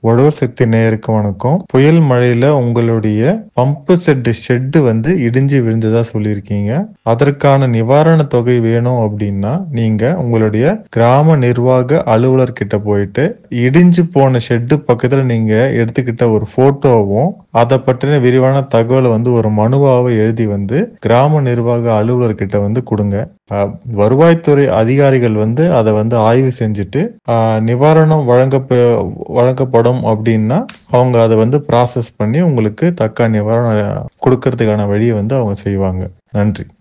உழவர் சக்தி நேயருக்கு வணக்கம் புயல் மழையில உங்களுடைய பம்பு செட்டு ஷெட்டு வந்து இடிஞ்சு விழுந்ததா சொல்லியிருக்கீங்க அதற்கான நிவாரண தொகை வேணும் அப்படின்னா நீங்க உங்களுடைய கிராம நிர்வாக அலுவலர் கிட்ட போயிட்டு இடிஞ்சு போன ஷெட்டு பக்கத்துல நீங்க எடுத்துக்கிட்ட ஒரு போட்டோவும் அதை பற்றின விரிவான தகவலை வந்து ஒரு மனுவாவை எழுதி வந்து கிராம நிர்வாக அலுவலர் கிட்ட வந்து கொடுங்க அஹ், வருவாய்த்துறை அதிகாரிகள் வந்து அதை வந்து ஆய்வு செஞ்சுட்டு அஹ், நிவாரணம் வழங்க வழங்கப்படும் அப்படின்னா அவங்க அதை வந்து ப்ராசஸ் பண்ணி உங்களுக்கு தக்க நிவாரணம் கொடுக்கறதுக்கான வழியை வந்து அவங்க செய்வாங்க நன்றி